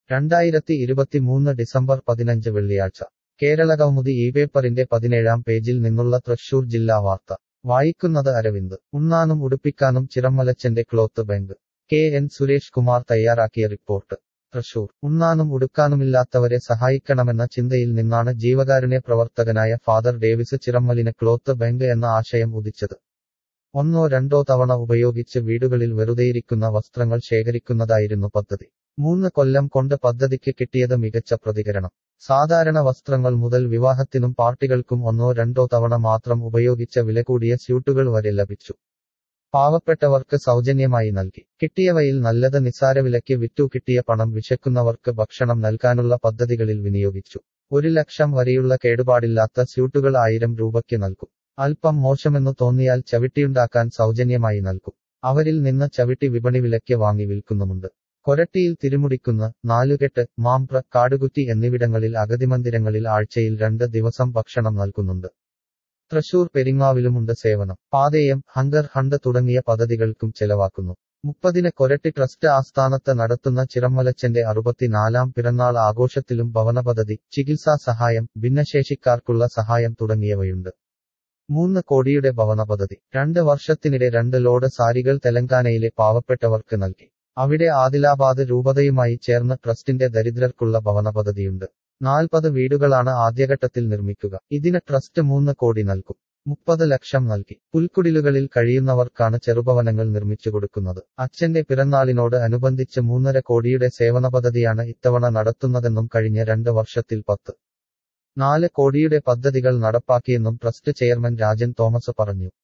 രണ്ടായിരത്തി ഇരുപത്തിമൂന്ന് ഡിസംബർ പതിനഞ്ച് വെള്ളിയാഴ്ച കേരളകൗമുദി ഈ പേപ്പറിന്റെ പതിനേഴാം പേജിൽ നിന്നുള്ള തൃശൂർ ജില്ലാ വാർത്ത വായിക്കുന്നത് അരവിന്ദ് ഉണ്ണാനും ഉടുപ്പിക്കാനും ചിറമ്മലച്ചന്റെ cloth bank K N Suresh Kumar തയ്യാറാക്കിയ റിപ്പോർട്ട് തൃശൂർ ഉണ്ണാനും ഉടുക്കാനുമില്ലാത്തവരെ സഹായിക്കണമെന്ന ചിന്തയിൽ നിന്നാണ് ജീവകാരുണ്യ പ്രവർത്തകനായ ഫാദർ ഡേവിസ് ചിറമ്മലിന് ക്ലോത്ത് ബാങ്ക് എന്ന ആശയം ഉദിച്ചത് ഒന്നോ രണ്ടോ തവണ ഉപയോഗിച്ച് വീടുകളിൽ വെറുതെയിരിക്കുന്ന വസ്ത്രങ്ങൾ ശേഖരിക്കുന്നതായിരുന്നു പദ്ധതി മൂന്ന് കൊല്ലം കൊണ്ട് പദ്ധതിക്ക് കിട്ടിയത് മികച്ച പ്രതികരണം സാധാരണ വസ്ത്രങ്ങൾ മുതൽ വിവാഹത്തിനും പാർട്ടികൾക്കും ഒന്നോ രണ്ടോ തവണ മാത്രം ഉപയോഗിച്ച വില കൂടിയ സ്യൂട്ടുകൾ വരെ ലഭിച്ചു പാവപ്പെട്ടവർക്ക് സൗജന്യമായി നൽകി കിട്ടിയവയിൽ നല്ലത് നിസാരവിലയ്ക്ക് വിറ്റു കിട്ടിയ പണം വിശക്കുന്നവർക്ക് ഭക്ഷണം നൽകാനുള്ള പദ്ധതികളിൽ വിനിയോഗിച്ചു ഒരു ലക്ഷം വരെയുള്ള കേടുപാടില്ലാത്ത സ്യൂട്ടുകൾ ആയിരം രൂപയ്ക്ക് നൽകും അല്പം മോശമെന്നു തോന്നിയാൽ ചവിട്ടിയുണ്ടാക്കാൻ സൗജന്യമായി നൽകും അവരിൽ നിന്ന് ചവിട്ടി വിപണി വിലയ്ക്ക് വാങ്ങി വിൽക്കുന്നുമുണ്ട് കൊരട്ടിയിൽ തിരുമുടിക്കുന്ന നാലുകെട്ട് മാംപ്ര കാടുകുറ്റി എന്നിവിടങ്ങളിൽ അഗതിമന്ദിരങ്ങളിൽ ആഴ്ചയിൽ രണ്ട് ദിവസം ഭക്ഷണം നൽകുന്നുണ്ട് തൃശൂർ പെരിങ്ങാവിലുമുണ്ട് സേവനം പാതയം ഹങ്കർ ഹണ്ട് തുടങ്ങിയ പദ്ധതികൾക്കും ചെലവാക്കുന്നു മുപ്പതിന് കൊരട്ടി ട്രസ്റ്റ് ആസ്ഥാനത്ത് നടത്തുന്ന ചിറമ്മലച്ചന്റെ അറുപത്തിനാലാം പിറന്നാൾ ആഘോഷത്തിലും ഭവന പദ്ധതി ചികിത്സാ സഹായം ഭിന്നശേഷിക്കാർക്കുള്ള സഹായം തുടങ്ങിയവയുണ്ട് മൂന്ന് കോടിയുടെ ഭവന പദ്ധതി രണ്ട് വർഷത്തിനിടെ രണ്ട് ലോഡ് സാരികൾ തെലങ്കാനയിലെ പാവപ്പെട്ടവർക്ക് നൽകി അവിടെ ആദിലാബാദ് രൂപതയുമായി ചേർന്ന് ട്രസ്റ്റിന്റെ ദരിദ്രർക്കുള്ള ഭവന പദ്ധതിയുണ്ട് നാൽപ്പത് വീടുകളാണ് ആദ്യഘട്ടത്തിൽ നിർമ്മിക്കുക ഇതിന് ട്രസ്റ്റ് മൂന്ന് കോടി നൽകും മുപ്പത് ലക്ഷം നൽകി പുൽക്കുടിലുകളിൽ കഴിയുന്നവർക്കാണ് ചെറുഭവനങ്ങൾ നിർമ്മിച്ചു കൊടുക്കുന്നത് അച്ഛന്റെ പിറന്നാളിനോട് അനുബന്ധിച്ച് മൂന്നര കോടിയുടെ സേവന പദ്ധതിയാണ് ഇത്തവണ നടത്തുന്നതെന്നും കഴിഞ്ഞ രണ്ട് വർഷത്തിൽ പത്ത് നാല് കോടിയുടെ പദ്ധതികൾ നടപ്പാക്കിയെന്നും ട്രസ്റ്റ് ചെയർമാൻ രാജൻ തോമസ് പറഞ്ഞു